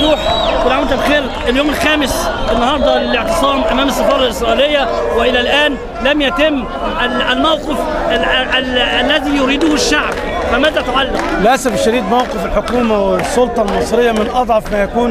ممدوح كل عام وانت بخير اليوم الخامس النهارده للاعتصام امام السفاره الاسرائيليه والى الان لم يتم ال- الموقف ال- ال- الذي يريده الشعب فماذا تعلق؟ للاسف الشديد موقف الحكومه والسلطه المصريه من اضعف ما يكون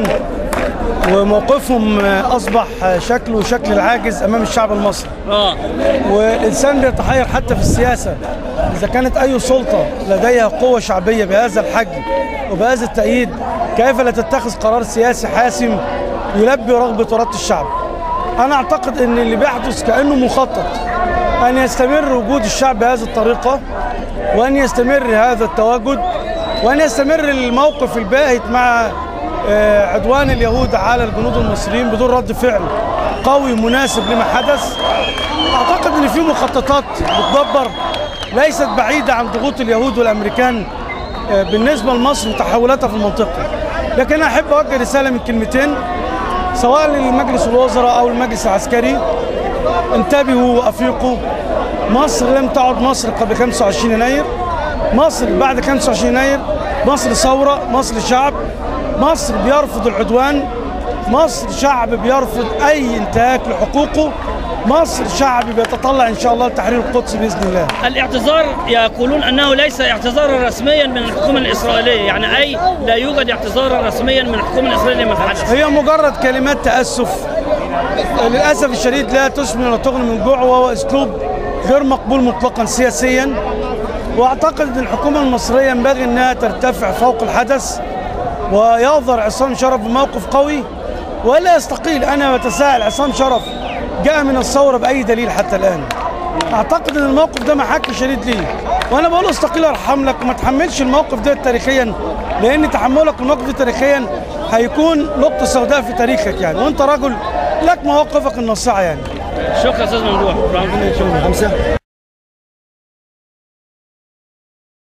وموقفهم اصبح شكله شكل العاجز امام الشعب المصري اه والانسان بيتحير حتى في السياسه اذا كانت اي سلطه لديها قوه شعبيه بهذا الحجم وبهذا التأييد كيف لا تتخذ قرار سياسي حاسم يلبي رغبه وراده الشعب انا اعتقد ان اللي بيحدث كانه مخطط ان يستمر وجود الشعب بهذه الطريقه وان يستمر هذا التواجد وان يستمر الموقف الباهت مع آه، عدوان اليهود على الجنود المصريين بدون رد فعل قوي مناسب لما حدث اعتقد ان في مخططات بتدبر ليست بعيده عن ضغوط اليهود والامريكان آه، بالنسبه لمصر وتحولاتها في المنطقه لكن انا احب اوجه رساله من كلمتين سواء للمجلس الوزراء او المجلس العسكري انتبهوا وافيقوا مصر لم تعد مصر قبل 25 يناير مصر بعد 25 يناير مصر ثوره مصر شعب مصر بيرفض العدوان مصر شعب بيرفض اي انتهاك لحقوقه مصر شعب بيتطلع ان شاء الله لتحرير القدس باذن الله الاعتذار يقولون انه ليس اعتذارا رسميا من الحكومه الاسرائيليه يعني اي لا يوجد اعتذارا رسميا من الحكومه الاسرائيليه لما حدث هي مجرد كلمات تأسف للأسف الشديد لا تسمن ولا تغني من جوع وهو أسلوب غير مقبول مطلقا سياسيا وأعتقد أن الحكومة المصرية ينبغي أنها ترتفع فوق الحدث ويظهر عصام شرف بموقف قوي ولا يستقيل أنا بتساءل عصام شرف جاء من الثورة بأي دليل حتى الآن أعتقد أن الموقف ده محك شديد ليه وأنا بقول له استقيل أرحم لك وما تحملش الموقف ده تاريخيا لأن تحملك الموقف ده تاريخيا هيكون نقطة سوداء في تاريخك يعني وأنت رجل لك مواقفك الناصعة يعني شكرا استاذ ممدوح خمسة